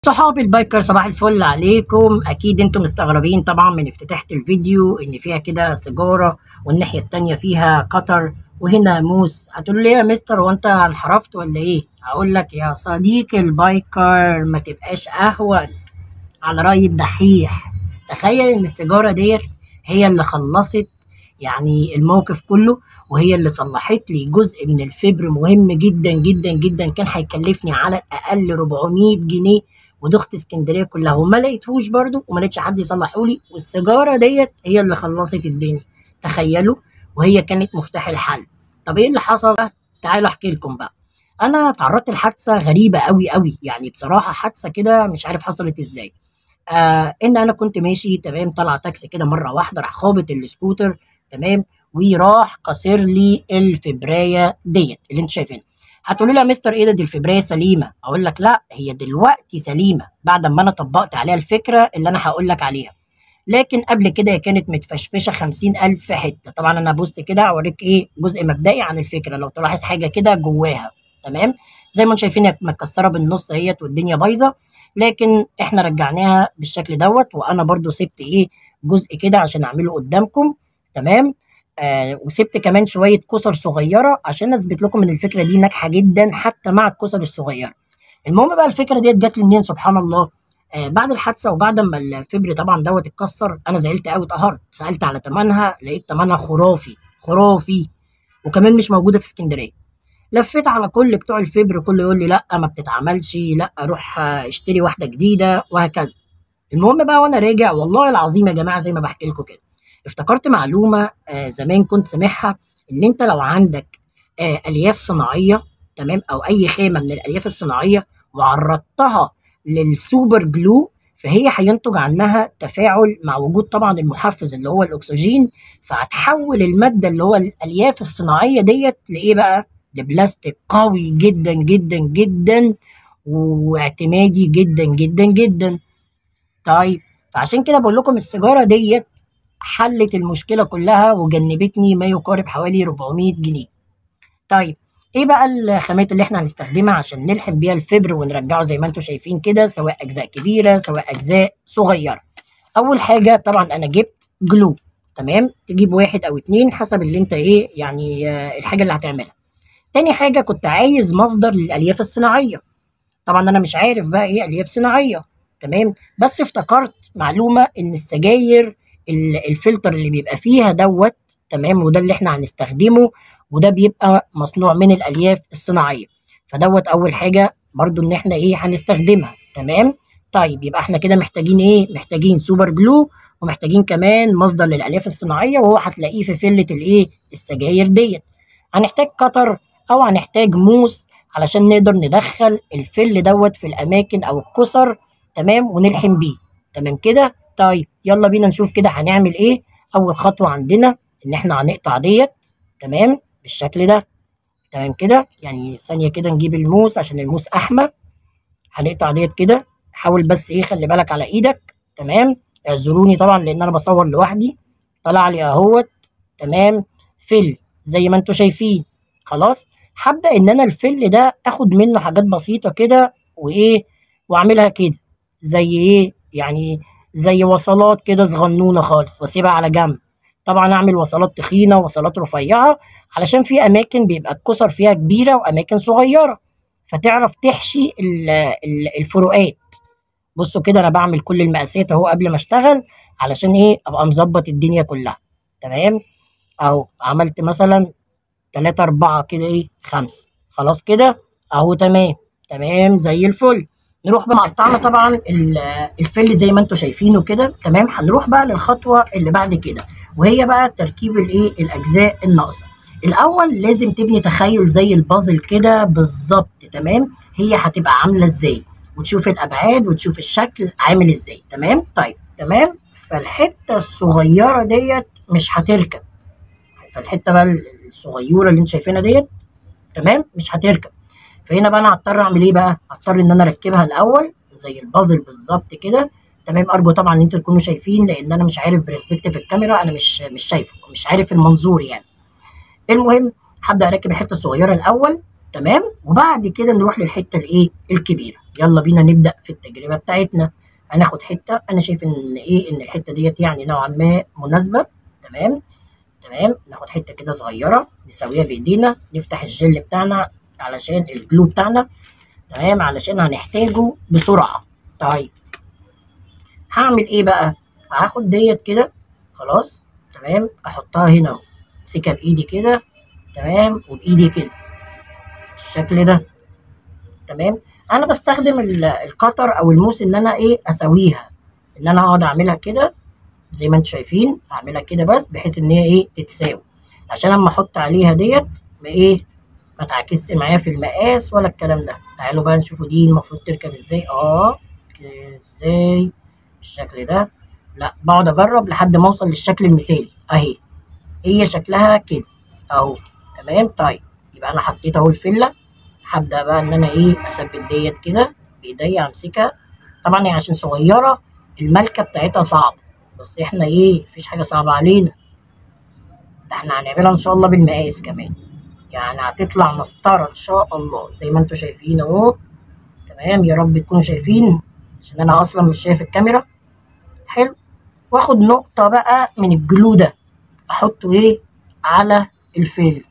صحابي البايكر صباح الفل عليكم اكيد انتم مستغربين طبعا من افتتاحة الفيديو ان فيها كده سيجارة والناحية التانية فيها قطر وهنا موس هتقولوا لي إيه يا مستر وانت انحرفت ولا ايه هقول لك يا صديقي البايكر ما تبقاش اهون على رأي الدحيح تخيل ان السيجارة ديت هي اللي خلصت يعني الموقف كله وهي اللي صلحت لي جزء من الفبر مهم جدا جدا جدا كان هيكلفني على الاقل 400 جنيه ودخت اسكندريه كلها وما لقيتهوش برضو وما لقيتش حد يصلحه لي والسيجاره ديت هي اللي خلصت الدنيا تخيلوا وهي كانت مفتاح الحل طب ايه اللي حصل بقى؟ تعالوا احكي لكم بقى انا تعرضت لحادثه غريبه قوي قوي يعني بصراحه حادثه كده مش عارف حصلت ازاي آه ان انا كنت ماشي تمام طلع تاكسي كده مره واحده راح خابط السكوتر تمام وراح كسر لي الفبرايه ديت اللي انتوا شايفينها هتقولوا لي يا مستر ايه ده دي الفبرايه سليمه اقول لك لا هي دلوقتي سليمه بعد ما انا طبقت عليها الفكره اللي انا هقول لك عليها لكن قبل كده هي كانت متفشفشه خمسين ألف حته طبعا انا بص كده اوريك ايه جزء مبدئي عن الفكره لو تلاحظ حاجه كده جواها تمام زي ما انتم شايفين هي متكسره بالنص اهيت والدنيا بايظه لكن احنا رجعناها بالشكل دوت وانا برضو سبت ايه جزء كده عشان اعمله قدامكم تمام آه وسبت كمان شويه كسر صغيره عشان اثبت لكم ان الفكره دي ناجحه جدا حتى مع الكسر الصغيره المهم بقى الفكره ديت جات لي منين سبحان الله آه بعد الحادثه وبعد ما الفبر طبعا دوت اتكسر انا زعلت قوي اتقهرت سالت على ثمنها لقيت ثمنها خرافي خرافي وكمان مش موجوده في اسكندريه لفيت على كل بتوع الفبر كله يقول لي لا ما بتتعملش لا روح آه، اشتري واحده جديده وهكذا المهم بقى وانا راجع والله العظيم يا جماعه زي ما بحكي لكم كده افتكرت معلومه آه زمان كنت سامعها ان انت لو عندك آه الياف صناعيه تمام او اي خامه من الالياف الصناعيه وعرضتها للسوبر جلو فهي هينتج عنها تفاعل مع وجود طبعا المحفز اللي هو الاكسجين فهتحول الماده اللي هو الالياف الصناعيه ديت لايه بقى؟ لبلاستيك قوي جدا جدا جدا واعتمادي جدا جدا جدا طيب فعشان كده بقول لكم السيجاره ديت حلت المشكله كلها وجنبتني ما يقارب حوالي 400 جنيه طيب ايه بقى الخامات اللي احنا هنستخدمها عشان نلحم بيها الفبر ونرجعه زي ما انتم شايفين كده سواء اجزاء كبيره سواء اجزاء صغيره اول حاجه طبعا انا جبت جلو تمام تجيب واحد او اتنين حسب اللي انت ايه يعني آه، الحاجه اللي هتعملها تاني حاجه كنت عايز مصدر للالياف الصناعيه طبعا انا مش عارف بقى ايه الياف صناعيه تمام بس افتكرت معلومه ان السجاير ال- الفلتر اللي بيبقى فيها دوت تمام وده اللي احنا هنستخدمه وده بيبقى مصنوع من الالياف الصناعيه فدوت اول حاجه برضو ان احنا ايه هنستخدمها تمام طيب يبقى احنا كده محتاجين ايه محتاجين سوبر جلو ومحتاجين كمان مصدر للالياف الصناعيه وهو هتلاقيه في فله الايه السجاير ديت هنحتاج قطر او هنحتاج موس علشان نقدر ندخل الفل دوت في الاماكن او الكسر تمام ونلحم بيه تمام كده طيب يلا بينا نشوف كده هنعمل ايه اول خطوه عندنا ان احنا هنقطع ديت تمام بالشكل ده تمام كده يعني ثانيه كده نجيب الموس عشان الموس احمى هنقطع ديت كده حاول بس ايه خلي بالك على ايدك تمام اعذروني طبعا لان انا بصور لوحدي طلع لي اهوت تمام فل زي ما انتوا شايفين خلاص هبدا ان انا الفل ده اخد منه حاجات بسيطه كده وايه واعملها كده زي ايه يعني زي وصلات كده صغنونه خالص واسيبها على جنب طبعا اعمل وصلات تخينه وصلات رفيعه علشان في اماكن بيبقى الكسر فيها كبيره واماكن صغيره فتعرف تحشي ال- ال- الفروقات بصوا كده انا بعمل كل المقاسات اهو قبل ما اشتغل علشان ايه ابقى مظبط الدنيا كلها تمام اهو عملت مثلا تلاتة أربعة كده إيه خمسة خلاص كده أهو تمام تمام زي الفل نروح بقى قطعنا طبعا ال- الفل زي ما انتوا شايفينه كده تمام هنروح بقى للخطوة اللي بعد كده وهي بقى تركيب الايه الأجزاء الناقصة الأول لازم تبني تخيل زي البازل كده بالظبط تمام هي هتبقى عاملة ازاي وتشوف الأبعاد وتشوف الشكل عامل ازاي تمام طيب تمام فالحتة الصغيرة ديت مش هتركب فالحته بقى الصغيره اللي انت شايفينها ديت تمام مش هتركب فهنا بقى انا هضطر اعمل ايه بقى هضطر ان انا اركبها الاول زي البازل بالظبط كده تمام ارجو طبعا ان انتوا تكونوا شايفين لان انا مش عارف برسبكتيف الكاميرا انا مش مش شايفه مش عارف المنظور يعني المهم هبدا اركب الحته الصغيره الاول تمام وبعد كده نروح للحته الايه الكبيره يلا بينا نبدا في التجربه بتاعتنا هناخد حته انا شايف ان ايه ان الحته ديت يعني نوعا ما مناسبه تمام تمام ناخد حته كده صغيره نسويها بايدينا نفتح الجل بتاعنا علشان الجلو بتاعنا تمام علشان هنحتاجه بسرعه طيب هعمل ايه بقى هاخد ديت كده خلاص تمام احطها هنا اهو امسكها بايدي كده تمام وبايدي كده الشكل ده تمام انا بستخدم القطر او الموس ان انا ايه اسويها ان انا اقعد اعملها كده زي ما انتم شايفين اعملها كده بس بحيث ان هي ايه تتساوي عشان لما احط عليها ديت ما ايه ما تعكسش معايا في المقاس ولا الكلام ده تعالوا بقى نشوفوا دي المفروض تركب ازاي اه ازاي بالشكل ده لا بقعد اجرب لحد ما اوصل للشكل المثالي اهي هي شكلها كده اهو تمام طيب يبقى انا حطيت اهو الفله هبدا بقى ان انا ايه اثبت ديت كده بايديا امسكها طبعا هي عشان صغيره الملكه بتاعتها صعبه بس احنا ايه مفيش حاجه صعبه علينا ده احنا هنعملها ان شاء الله بالمقاس كمان يعني هتطلع مسطره ان شاء الله زي ما انتم شايفين اهو تمام يا رب تكونوا شايفين عشان انا اصلا مش شايف الكاميرا حلو واخد نقطه بقى من الجلو ده احطه ايه على الفيل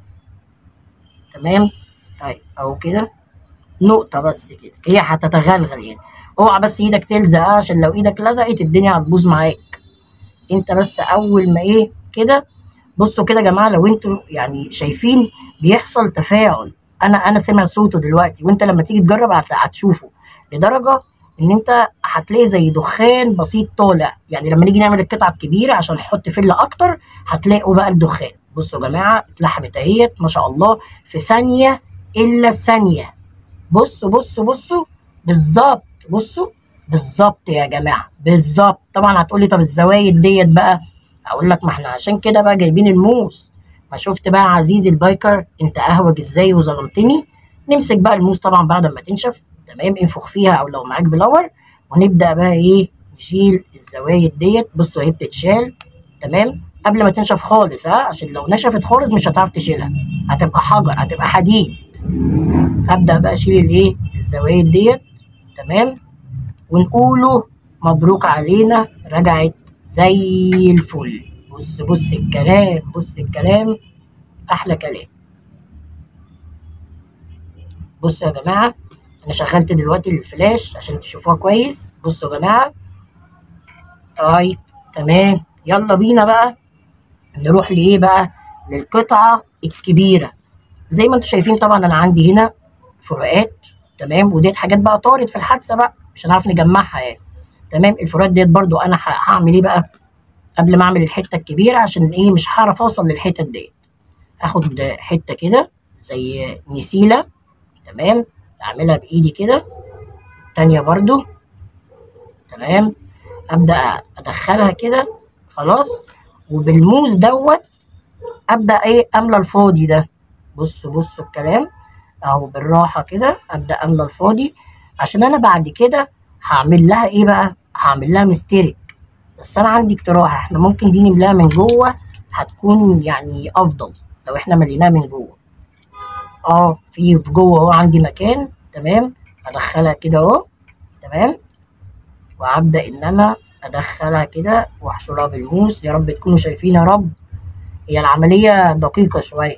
تمام طيب اهو كده نقطه بس كده هي هتتغلغل يعني اوعى بس ايدك تلزق عشان لو ايدك لزقت الدنيا هتبوظ معاك انت بس اول ما ايه كده بصوا كده يا جماعه لو انتوا يعني شايفين بيحصل تفاعل انا انا سامع صوته دلوقتي وانت لما تيجي تجرب هتشوفه لدرجه ان انت هتلاقي زي دخان بسيط طالع يعني لما نيجي نعمل القطعه الكبيره عشان نحط فله اكتر هتلاقوا بقى الدخان بصوا يا جماعه اتلحمت اهيت ما شاء الله في ثانيه الا ثانيه بصوا بصوا بصوا بالظبط بصوا بالظبط يا جماعه بالظبط طبعا هتقولي طب الزوايد ديت بقى اقول لك ما احنا عشان كده بقى جايبين الموس ما شفت بقى عزيزي البايكر انت اهوج ازاي وظلمتني نمسك بقى الموس طبعا بعد ما تنشف تمام انفخ فيها او لو معاك بلور ونبدا بقى ايه نشيل الزوايد ديت بصوا اهي بتتشال تمام قبل ما تنشف خالص ها عشان لو نشفت خالص مش هتعرف تشيلها هتبقى حجر هتبقى حديد هبدا بقى اشيل الايه الزوايد ديت تمام ونقوله مبروك علينا رجعت زي الفل بص بص الكلام بص الكلام احلى كلام بصوا يا جماعه انا شغلت دلوقتي الفلاش عشان تشوفوها كويس بصوا يا جماعه طيب تمام يلا بينا بقى نروح لايه بقى للقطعه الكبيره زي ما انتم شايفين طبعا انا عندي هنا فروقات تمام وديت حاجات بقى طارت في الحادثه بقى مش هنعرف نجمعها يعني تمام الفروقات ديت برضو انا هعمل ايه بقى قبل ما اعمل الحته الكبيره عشان ايه مش هعرف اوصل للحتت ديت اخد حته كده زي نسيله تمام اعملها بايدي كده التانية برضو تمام ابدا ادخلها كده خلاص وبالموز دوت ابدا ايه املى الفاضي ده بصوا بصوا الكلام اهو بالراحه كده ابدا املى الفاضي عشان انا بعد كده هعمل لها ايه بقى هعمل لها مسترك بس انا عندي اقتراح احنا ممكن دي نملاها من جوه هتكون يعني افضل لو احنا مليناها من جوه اه في في جوه اهو عندي مكان تمام ادخلها كده اهو تمام وابدا ان انا ادخلها كده واحشرها بالموس يا رب تكونوا شايفين يا رب هي العمليه دقيقه شويه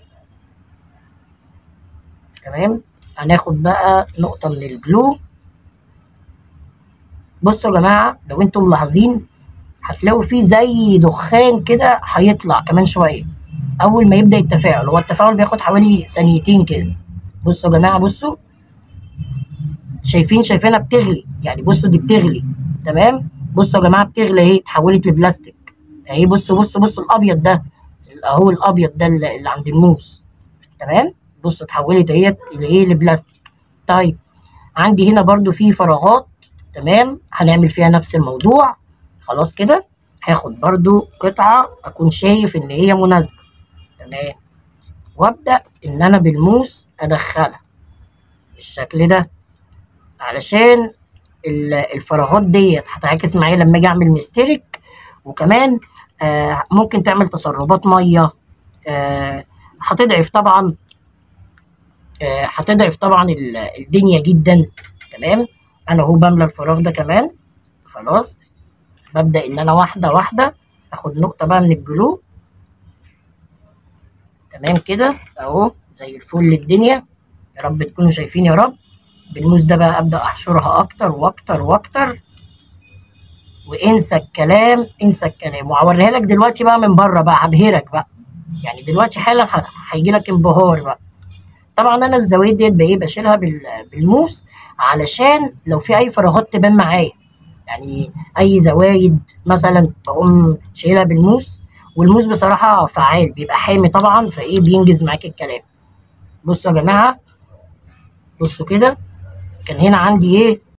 تمام هناخد بقى نقطه من الجلو بصوا يا جماعه لو انتم ملاحظين هتلاقوا فيه زي دخان كده هيطلع كمان شويه اول ما يبدا التفاعل هو التفاعل بياخد حوالي ثانيتين كده بصوا يا جماعه بصوا شايفين شايفينها بتغلي يعني بصوا دي بتغلي تمام بصوا يا جماعه بتغلي اهي اتحولت لبلاستيك اهي بصوا بصوا بصوا الابيض ده اهو الابيض ده اللي عند الموس تمام بصوا اتحولت اهي لايه لبلاستيك طيب عندي هنا برضو في فراغات تمام هنعمل فيها نفس الموضوع خلاص كده هاخد برضو قطعة أكون شايف إن هي مناسبة تمام وأبدأ إن أنا بالموس أدخلها بالشكل ده علشان الفراغات ديت هتعكس معايا لما أجي أعمل مسترك وكمان آه ممكن تعمل تسربات مية آه هتضعف طبعا آه هتضعف طبعا الدنيا جدا تمام انا اهو بملى الفراغ ده كمان خلاص ببدأ ان انا واحدة واحدة اخد نقطة بقى من الجلو تمام كده اهو زي الفل الدنيا يا رب تكونوا شايفين يا رب بالموس ده بقى ابدأ احشرها اكتر واكتر واكتر وانسى الكلام انسى الكلام وهوريها لك دلوقتي بقى من بره بقى هبهرك بقى يعني دلوقتي حالا هيجي لك انبهار بقى طبعا انا الزوايد ديت بايه بشيلها بالموس علشان لو في اي فراغات تبان معايا يعني اي زوايد مثلا بقوم شايلها بالموس والموس بصراحه فعال بيبقى حامي طبعا فايه بينجز معاك الكلام بصوا يا جماعه بصوا كده كان هنا عندي ايه